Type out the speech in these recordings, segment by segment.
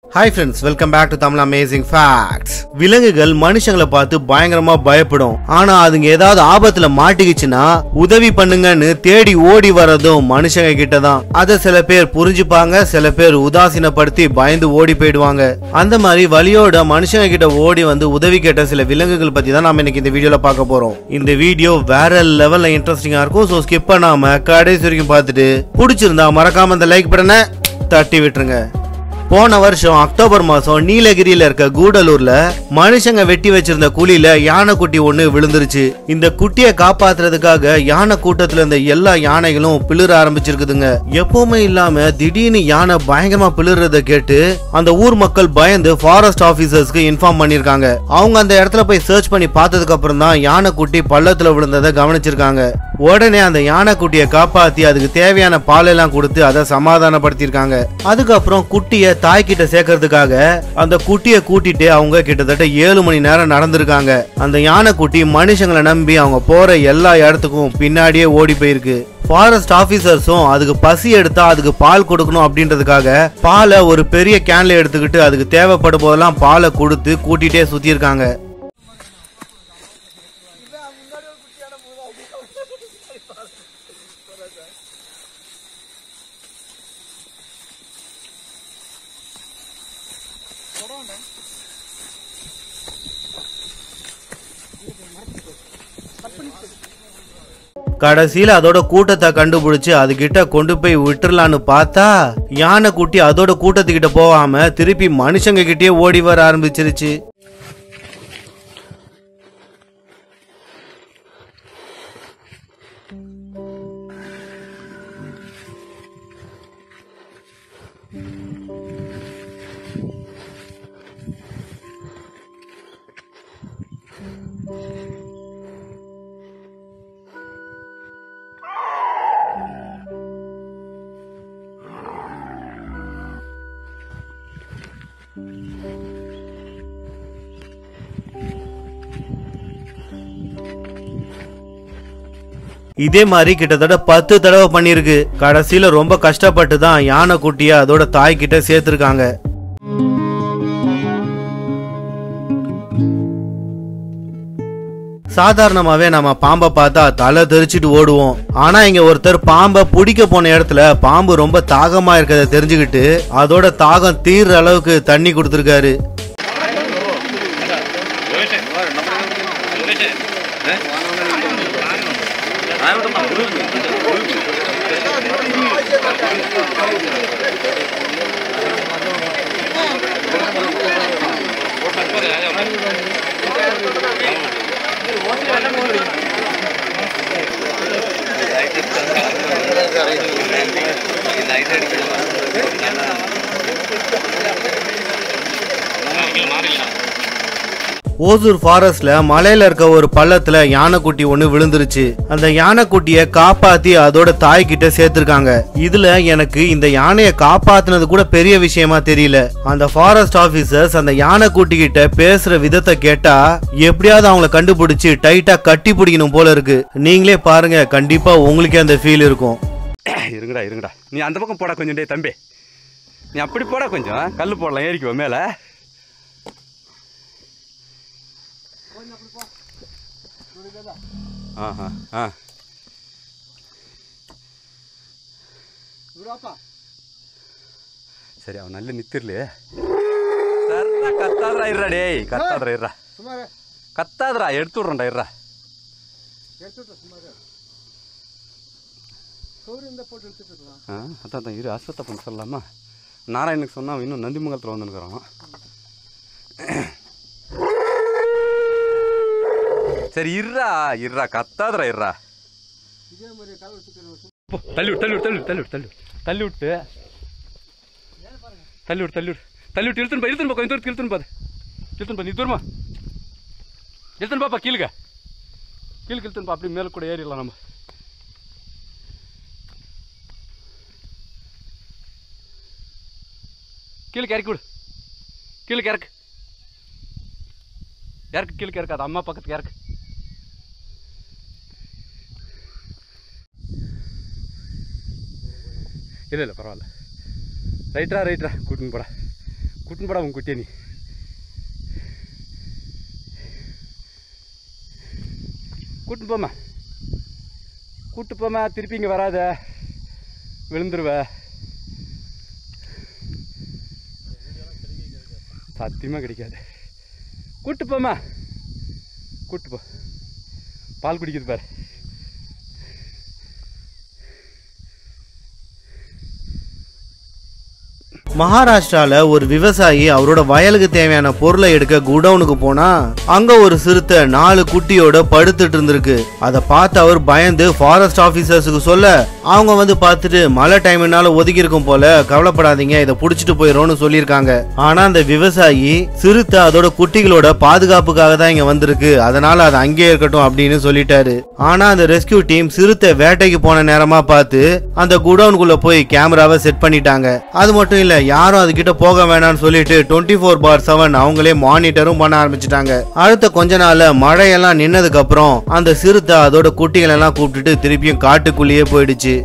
hi friends welcome back to Tamil amazing facts விலங்குகள் மனுஷங்களை பார்த்து பயங்கரமா பயப்படும் ஆனா அதுங்க ஏதாவது ஆபத்துல மாட்டிக்கிச்சுன்னா உதவி பண்ணுங்கன்னு தேடி ஓடி வர்றதும் மனுஷங்க கிட்ட தான் அதை சில பேர் புரிஞ்சுப்பாங்க சில பேர் உதாசீனப்படுத்தி பயந்து ஓடி போயிடுவாங்க அந்த மாதிரி வழியோட மனுஷங்க கிட்ட ஓடி வந்து உதவி கேட்ட சில விலங்குகள் பத்தி தான் நாம இன்னைக்கு இந்த வீடியோல பார்க்க போறோம் இந்த வீடியோ வேற லெவல்ல இன்ட்ரெஸ்டிங்கா இருக்கும் ஸோ ஸ்கிப் பண்ணாம கடைசி வரைக்கும் பார்த்துட்டு பிடிச்சிருந்தா மறக்காம இந்த லைக் பட்டனை தட்டி விட்டுருங்க போன வருஷம் அக்டோபர் மாசம் நீலகிரியில இருக்க கூடலூர்ல மனுஷங்க வெட்டி வச்சிருந்த குழியில யானை குட்டி ஒண்ணு விழுந்துருச்சு இந்த குட்டியை காப்பாத்துறதுக்காக யானை கூட்டத்துல இருந்த எல்லா யானைகளும் பிளிர ஆரம்பிச்சிருக்குதுங்க எப்பவுமே இல்லாம திடீர்னு யானை பயங்கரமா பிளிறத கேட்டு அந்த ஊர் மக்கள் பயந்து ஃபாரஸ்ட் ஆபீசர்ஸ்க்கு இன்ஃபார்ம் பண்ணிருக்காங்க அவங்க அந்த இடத்துல போய் சர்ச் பண்ணி பார்த்ததுக்கு அப்புறம் தான் யானை குட்டி பள்ளத்துல விழுந்ததை கவனிச்சிருக்காங்க உடனே அந்த யானை குட்டியை காப்பாத்தி அதுக்கு தேவையான பால் எல்லாம் கொடுத்து அதை சமாதானப்படுத்தியிருக்காங்க அதுக்கப்புறம் குட்டியை தாய்கிட்ட சேர்க்கறதுக்காக அந்த குட்டியை கூட்டிட்டு அவங்க கிட்டத்தட்ட ஏழு மணி நேரம் நடந்திருக்காங்க அந்த யானை குட்டி மனுஷங்களை நம்பி அவங்க போற எல்லா இடத்துக்கும் பின்னாடியே ஓடி போயிருக்கு ஃபாரஸ்ட் ஆபீசர்ஸும் அதுக்கு பசி எடுத்தா அதுக்கு பால் கொடுக்கணும் அப்படின்றதுக்காக பாலை ஒரு பெரிய கேன்ல எடுத்துக்கிட்டு அதுக்கு தேவைப்படும் போதெல்லாம் பாலை கொடுத்து கூட்டிட்டே சுத்தியிருக்காங்க கடைசியில அதோட கூட்டத்தை கண்டுபிடிச்சு அதுகிட்ட கொண்டு போய் விட்டுறலான்னு பார்த்தா யானை குட்டி அதோட கூட்டத்துக்கிட்ட போகாம திருப்பி மனுஷங்க கிட்டயே ஓடி வர ஆரம்பிச்சிருச்சு இதே மாதிரி கிட்டத்தட்ட பத்து தடவை பண்ணிருக்கு கடைசியில ரொம்ப கஷ்டப்பட்டு தான் யானை குட்டிய அதோட தாய் கிட்ட சேர்த்திருக்காங்க சாதாரணமாவே நம்ம பாம்பை பார்த்தா தலை தெரிச்சிட்டு ஓடுவோம் ஆனா இங்க ஒருத்தர் பாம்பை பிடிக்க போன இடத்துல பாம்பு ரொம்ப தாகமா இருக்கிறத தெரிஞ்சுக்கிட்டு அதோட தாகம் தீர்ற அளவுக்கு தண்ணி கொடுத்துருக்காரு ஓசூர் ஃபாரஸ்ட்ல மலையில இருக்க ஒரு பள்ளத்துல யானைக்குட்டி ஒண்ணு விழுந்துருச்சு அந்த யானைக்குட்டிய காப்பாத்தி அதோட தாய் கிட்ட சேர்த்திருக்காங்க இதுல எனக்கு இந்த யானைய காப்பாத்துனது கூட பெரிய விஷயமா தெரியல அந்த ஃபாரஸ்ட் ஆபீசர்ஸ் அந்த யானைக்குட்டி கிட்ட பேசுற விதத்தை கேட்டா எப்படியாவது அவங்கள கண்டுபிடிச்சு டைட்டா கட்டி பிடிக்கணும் போல இருக்கு நீங்களே பாருங்க கண்டிப்பா உங்களுக்கே அந்த ஃபீல் இருக்கும் இருங்கடா இருங்கடா நீ அந்த பக்கம் போடா கொஞ்சம் டேய் தம்பி நீ அப்படி போடா கொஞ்சம் கல் போடலாம் ஏறிக்குவோம் மேலே ஆஹா ஆ சரி அவன் நல்ல நித்திரலையே சர்ரா கத்தாதரா இருடா டேய் கத்தாதரா இருடா கத்தாதரா எடுத்து விட்றேன்டா இருடா ஆ அதான் அதான் இரு அஸ்வத்த பண்ண சொல்லலாமா நாராயணுக்கு சொன்னா அவன் இன்னும் நந்திமங்கலத்தில் வந்துருக்குறான் சரி இருடா இருடா கத்தாதடா இருடா போ, தள்ளி விட்டு தள்ளி விட்டு தள்ளி விட்டு தள்ளி விட்டு தள்ளி விட்டு தள்ளி விட்டு தள்ளி விட்டு தள்ளி விட்டு இழுத்துன்னு பா இழுத்துன்னு பா கொஞ்சம் தூரத்துக்கு இழுத்துன்னு பாது இழுத்துன்னு பா நீ தூரமா இழுத்துன்னு பாப்பா கீழுக்க கீழுக்கு இழுத்துன்னு பா அப்படியே மேலே கூட ஏறிடலாம் நம்ம கீழே இறக்கி விடு கீழே இறக்கு இறக்கு கீழே இறக்காது அம்மா பக்கத்துக்கு இறக்கு இல்லை இல்லை பரவாயில்ல ரைட்டா ரைட்டா கூட்டின்னு போடா கூட்டின்னு போடா உன் குட்டியை நீ கூட்டின்னு போம்மா கூட்டு போம்மா திருப்பி இங்கே வராத விழுந்துருவ சத்தியமாக கிடைக்காது கூட்டு போம்மா கூட்டு போ பால் குடிக்குது பாரு மகாராஷ்டிரால ஒரு விவசாயி அவரோட வயலுக்கு தேவையான பொருளை எடுக்க குடவுனுக்கு போனா அங்க ஒரு சிறுத்தை நாலு குட்டியோட படுத்துட்டு இருந்திருக்கு அதை பார்த்து அவர் பயந்து ஃபாரஸ்ட் ஆபீசர்ஸுக்கு சொல்ல அவங்க வந்து பார்த்துட்டு மழை டைம்னால ஒதுக்கி இருக்கும் போல கவலைப்படாதீங்க இதை புடிச்சிட்டு போயிடும்னு சொல்லியிருக்காங்க ஆனா அந்த விவசாயி சிறுத்தை அதோட குட்டிகளோட பாதுகாப்புக்காக தான் இங்க வந்திருக்கு அதனால அது அங்கேயே இருக்கட்டும் அப்படின்னு சொல்லிட்டாரு ஆனா அந்த ரெஸ்கியூ டீம் சிறுத்தை வேட்டைக்கு போன நேரமா பார்த்து அந்த குடவுனுக்குள்ள போய் கேமராவை செட் பண்ணிட்டாங்க அது மட்டும் இல்ல யாரும் அது கிட்ட போக வேணாம்னு சொல்லிட்டு டுவெண்ட்டி ஃபோர் பார் செவன் அவங்களே மானிட்டரும் பண்ண ஆரம்பிச்சிட்டாங்க அடுத்த கொஞ்ச நாள்ல மழையெல்லாம் நின்னதுக்கு அப்புறம் அந்த சிறுத்தை அதோட குட்டிகள் எல்லாம் கூப்பிட்டுட்டு திருப்பியும் காட்டுக்குள்ளேயே போயிடுச்சு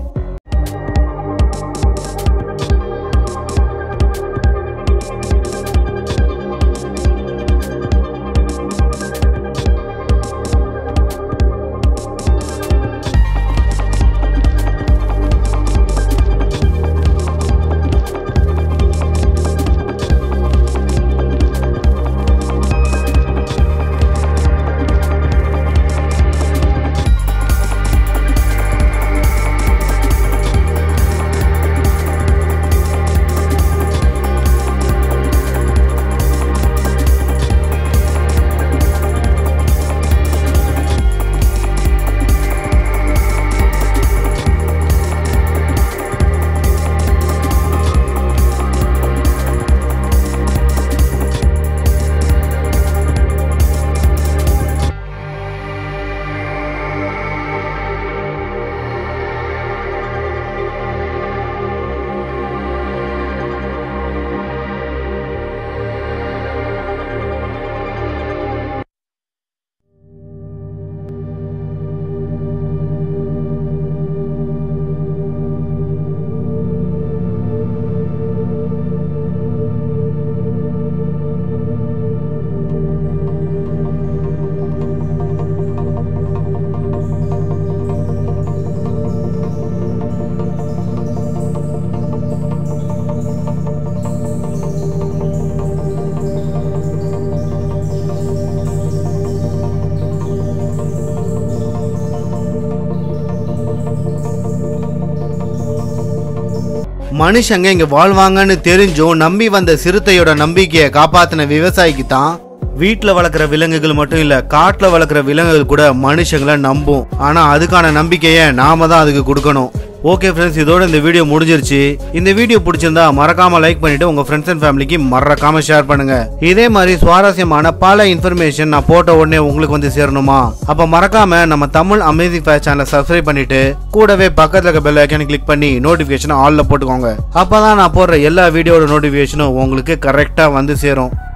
மனுஷங்க இங்க வாழ்வாங்கன்னு தெரிஞ்சும் நம்பி வந்த சிறுத்தையோட நம்பிக்கையை காப்பாத்தின விவசாயிக்கு தான் வீட்டில் வளர்க்குற விலங்குகள் மட்டும் இல்ல காட்டில் வளர்க்குற விலங்குகள் கூட மனுஷங்களை நம்பும் ஆனா அதுக்கான நம்பிக்கையை நாம தான் அதுக்கு கொடுக்கணும் ஓகே ஃப்ரெண்ட்ஸ் இதோட இந்த வீடியோ முடிஞ்சிருச்சு இந்த வீடியோ பிடிச்சிருந்தா மறக்காம லைக் பண்ணிட்டு உங்க ஃப்ரெண்ட்ஸ் அண்ட் ஃபேமிலிக்கு மறக்காம ஷேர் பண்ணுங்க இதே மாதிரி சுவாரஸ்யமான பல இன்ஃபர்மேஷன் நான் போட்ட உடனே உங்களுக்கு வந்து சேரணுமா அப்ப மறக்காம நம்ம தமிழ் அமேசிங் ஃபேர் சேனலை சப்ஸ்கிரைப் பண்ணிட்டு கூடவே பக்கத்துல இருக்க பெல் ஐக்கனை கிளிக் பண்ணி நோட்டிபிகேஷன் ஆல்ல போட்டுக்கோங்க அப்பதான் நான் போடுற எல்லா வீடியோட நோட்டிபிகேஷனும் உங்களுக்கு கரெக்டா வந்து சேரும்